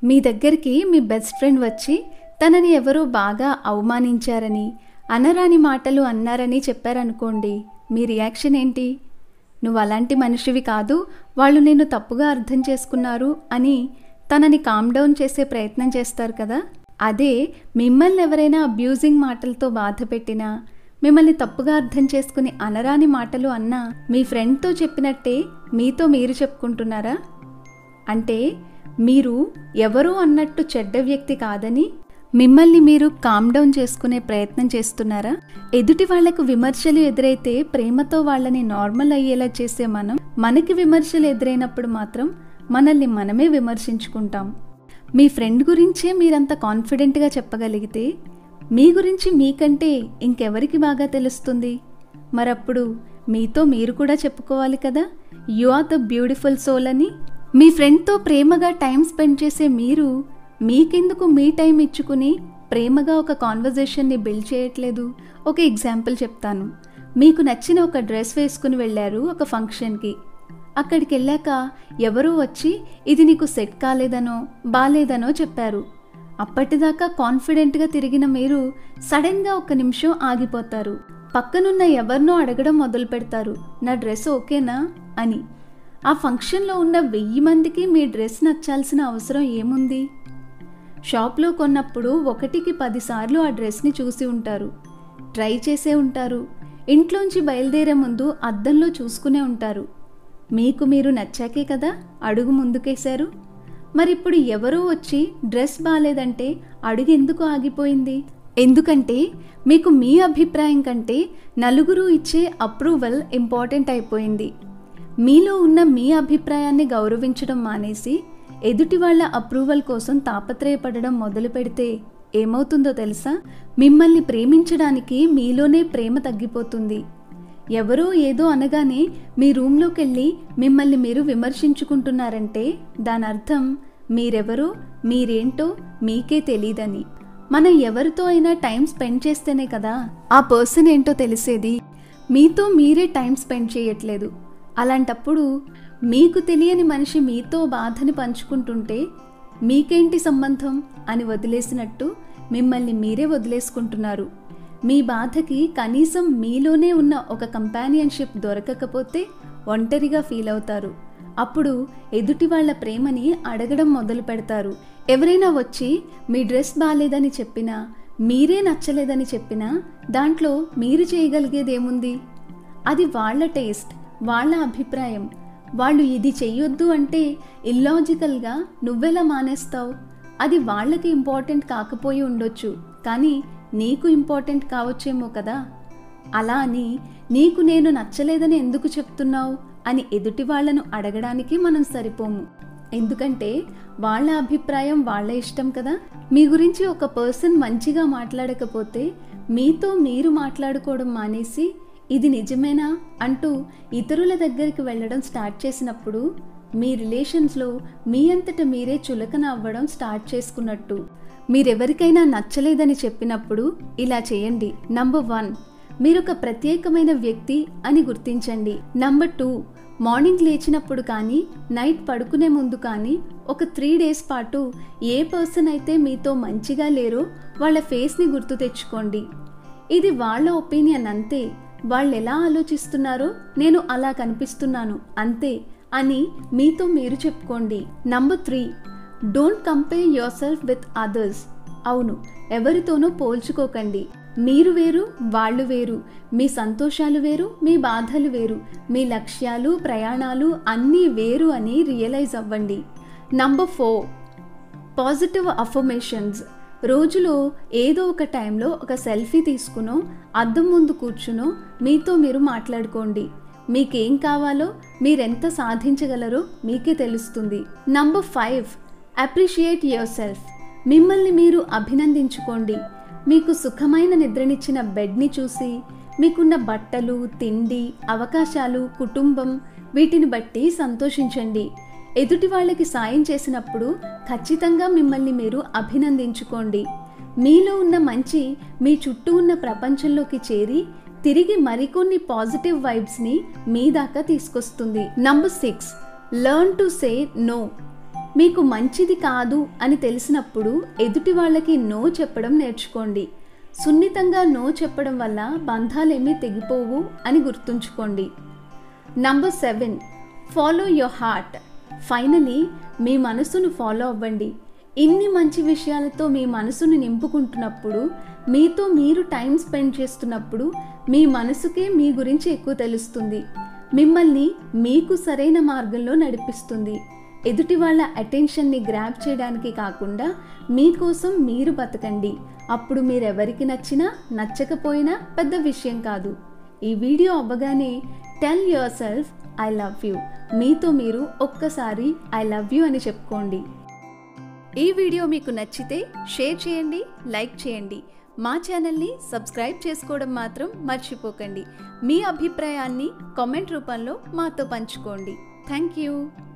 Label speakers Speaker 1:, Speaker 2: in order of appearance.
Speaker 1: మీ దగ్గరికి మీ best friend వచ్చి తనని ఎవరో బాగా అవమానించారని అనరాని మాటలు అన్నారని చెప్పారనుకోండి మీ రియాక్షన్ ఏంటి నువ్వు అలాంటి మనిషివి కాదు వాళ్ళు నేను తప్పుగా అర్థం చేసుకున్నారు అని తనని కామ్ డౌన్ చేసే ప్రయత్నం చేస్తారు కదా అదే మిమ్మల్ని ఎవరైనా అబ్యూజింగ్ మాటలతో బాధ పెట్టినా మిమ్మల్ని తప్పుగా అర్థం చేసుకుని అనరాని మాటలు అన్నా మీ ఫ్రెండ్తో చెప్పినట్టే మీతో మీరు చెప్పుకుంటున్నారా అంటే మీరు ఎవరు అన్నట్టు చెడ్డ వ్యక్తి కాదని మిమ్మల్ని మీరు కామ్ డౌన్ చేసుకునే ప్రయత్నం చేస్తున్నారా ఎదుటి వాళ్లకు విమర్శలు ఎదురైతే ప్రేమతో వాళ్ళని నార్మల్ అయ్యేలా చేసే మనం మనకి విమర్శలు ఎదురైనప్పుడు మాత్రం మనల్ని మనమే విమర్శించుకుంటాం మీ ఫ్రెండ్ గురించే మీరంత కాన్ఫిడెంట్గా చెప్పగలిగితే మీ గురించి మీకంటే ఇంకెవరికి బాగా తెలుస్తుంది మరప్పుడు మీతో మీరు కూడా చెప్పుకోవాలి కదా you are the beautiful soul అని మీ ఫ్రెండ్తో ప్రేమగా టైం స్పెండ్ చేసే మీరు మీకెందుకు మీ టైం ఇచ్చుకుని ప్రేమగా ఒక కాన్వర్జేషన్ని బిల్డ్ చేయట్లేదు ఒక ఎగ్జాంపుల్ చెప్తాను మీకు నచ్చిన ఒక డ్రెస్ వేసుకుని వెళ్ళారు ఒక ఫంక్షన్కి అక్కడికి వెళ్ళాక ఎవరో వచ్చి ఇది నీకు సెట్ కాలేదనో బాలేదనో చెప్పారు అప్పటిదాకా కాన్ఫిడెంట్గా తిరిగిన మీరు సడన్గా ఒక నిమిషం ఆగిపోతారు పక్కనున్న ఎవరినో అడగడం మొదలు పెడతారు నా డ్రెస్ ఓకేనా అని ఆ ఫంక్షన్లో ఉన్న వెయ్యి మందికి మీ డ్రెస్ నచ్చాల్సిన అవసరం ఏముంది షాప్లో కొన్నప్పుడు ఒకటికి పదిసార్లు ఆ డ్రెస్ని చూసి ఉంటారు ట్రై చేసే ఉంటారు ఇంట్లోంచి బయలుదేరే ముందు అద్దంలో చూసుకునే ఉంటారు మీకు మీరు నచ్చాకే కదా అడుగు ముందుకేశారు మరిప్పుడు ఎవరో వచ్చి డ్రెస్ బాగాలేదంటే అడుగు ఎందుకు ఆగిపోయింది ఎందుకంటే మీకు మీ అభిప్రాయం కంటే నలుగురు ఇచ్చే అప్రూవల్ ఇంపార్టెంట్ అయిపోయింది మీలో ఉన్న మీ అభిప్రాయాన్ని గౌరవించడం మానేసి ఎదుటి వాళ్ళ అప్రూవల్ కోసం తాపత్రయపడడం మొదలు పెడితే ఏమవుతుందో తెలుసా మిమ్మల్ని ప్రేమించడానికి మీలోనే ప్రేమ తగ్గిపోతుంది ఎవరో ఏదో అనగానే మీ రూమ్లోకి వెళ్ళి మిమ్మల్ని మీరు విమర్శించుకుంటున్నారంటే దాని అర్థం మీరెవరో మీరేంటో మీకే తెలీదని మనం ఎవరితో అయినా టైం స్పెండ్ చేస్తేనే కదా ఆ పర్సన్ ఏంటో తెలిసేది మీతో మీరే టైం స్పెండ్ చేయట్లేదు అలాంటప్పుడు మీకు తెలియని మనిషి మీతో బాధని పంచుకుంటుంటే మీకేంటి సంబంధం అని వదిలేసినట్టు మిమ్మల్ని మీరే వదిలేసుకుంటున్నారు మీ బాధకి కనీసం మీలోనే ఉన్న ఒక కంపానియన్షిప్ దొరకకపోతే ఒంటరిగా ఫీల్ అవుతారు అప్పుడు ఎదుటి వాళ్ళ ప్రేమని అడగడం మొదలు పెడతారు ఎవరైనా వచ్చి మీ డ్రెస్ బాగాలేదని చెప్పినా మీరే నచ్చలేదని చెప్పినా దాంట్లో మీరు చేయగలిగేదేముంది అది వాళ్ళ టేస్ట్ వాళ్ళ అభిప్రాయం వాళ్ళు ఇది చెయ్యొద్దు అంటే ఇల్లాజికల్గా నువ్వెలా మానేస్తావు అది వాళ్ళకి ఇంపార్టెంట్ కాకపోయి ఉండొచ్చు కానీ నీకు ఇంపార్టెంట్ కావచ్చేమో కదా అలా అని నీకు నేను నచ్చలేదని ఎందుకు చెప్తున్నావు అని ఎదుటి వాళ్లను అడగడానికి మనం సరిపోము ఎందుకంటే వాళ్ళ అభిప్రాయం వాళ్ళ ఇష్టం కదా మీ గురించి ఒక పర్సన్ మంచిగా మాట్లాడకపోతే మీతో మీరు మాట్లాడుకోవడం మానేసి ఇది నిజమేనా అంటూ ఇతరుల దగ్గరికి వెళ్ళడం స్టార్ట్ చేసినప్పుడు మీ రిలేషన్స్లో మీ అంతట మీరే చులకన అవ్వడం స్టార్ట్ చేసుకున్నట్టు మీరెవరికైనా నచ్చలేదని చెప్పినప్పుడు ఇలా చేయండి నంబర్ వన్ మీరొక ప్రత్యేకమైన వ్యక్తి అని గుర్తించండి నంబర్ టూ మార్నింగ్ లేచినప్పుడు కానీ నైట్ పడుకునే ముందు కానీ ఒక త్రీ డేస్ పాటు ఏ పర్సన్ అయితే మీతో మంచిగా లేరో వాళ్ళ ఫేస్ని గుర్తు తెచ్చుకోండి ఇది వాళ్ళ ఒపీనియన్ అంతే వాళ్ళు ఎలా ఆలోచిస్తున్నారో నేను అలా కనిపిస్తున్నాను అంతే అని మీతో మీరు చెప్పుకోండి number three don't compare yourself with others అవును ఎవరితోనూ పోల్చుకోకండి మీరు వేరు వాళ్ళు వేరు మీ సంతోషాలు వేరు మీ బాధలు వేరు మీ లక్ష్యాలు ప్రయాణాలు అన్నీ వేరు అని రియలైజ్ అవ్వండి నంబర్ ఫోర్ పాజిటివ్ అఫర్మేషన్స్ రోజులో ఏదో ఒక టైంలో ఒక సెల్ఫీ తీసుకునో అద్దం ముందు కూర్చునో మీతో మీరు మాట్లాడుకోండి మీకేం కావాలో మీరెంత సాధించగలరో మీకే తెలుస్తుంది number five appreciate yourself మిమ్మల్ని మీరు అభినందించుకోండి మీకు సుఖమైన నిద్రనిచ్చిన బెడ్ని చూసి మీకున్న బట్టలు తిండి అవకాశాలు కుటుంబం వీటిని బట్టి సంతోషించండి ఎదుటి వాళ్ళకి సాయం చేసినప్పుడు ఖచ్చితంగా మిమ్మల్ని మీరు అభినందించుకోండి మీలో ఉన్న మంచి మీ చుట్టూ ఉన్న ప్రపంచంలోకి చేరి తిరిగి మరికొన్ని పాజిటివ్ వైబ్స్ని మీ దాకా తీసుకొస్తుంది number six learn to say no మీకు మంచిది కాదు అని తెలిసినప్పుడు ఎదుటి వాళ్ళకి నో చెప్పడం నేర్చుకోండి సున్నితంగా నో చెప్పడం వల్ల బంధాలేమీ తెగిపోవు అని గుర్తుంచుకోండి number seven follow your heart finally మీ మనసును ఫాలో అవ్వండి ఇన్ని మంచి విషయాలతో మీ మనసును నింపుకుంటున్నప్పుడు మీతో మీరు టైం స్పెండ్ చేస్తున్నప్పుడు మీ మనసుకే మీ గురించి ఎక్కువ తెలుస్తుంది మిమ్మల్ని మీకు సరైన మార్గంలో నడిపిస్తుంది ఎదుటి వాళ్ళ అటెన్షన్ని గ్రాప్ చేయడానికి కాకుండా మీకోసం మీరు బతకండి అప్పుడు మీరెవరికి నచ్చినా నచ్చకపోయినా పెద్ద విషయం కాదు ఈ వీడియో అవ్వగానే tell yourself I love you మీతో మీరు ఒక్కసారి ఐ లవ్ యూ అని చెప్పుకోండి ఈ వీడియో మీకు నచ్చితే షేర్ చేయండి లైక్ చేయండి మా ఛానల్ని సబ్స్క్రైబ్ చేసుకోవడం మాత్రం మర్చిపోకండి మీ అభిప్రాయాన్ని కామెంట్ రూపంలో మాతో పంచుకోండి థ్యాంక్ యూ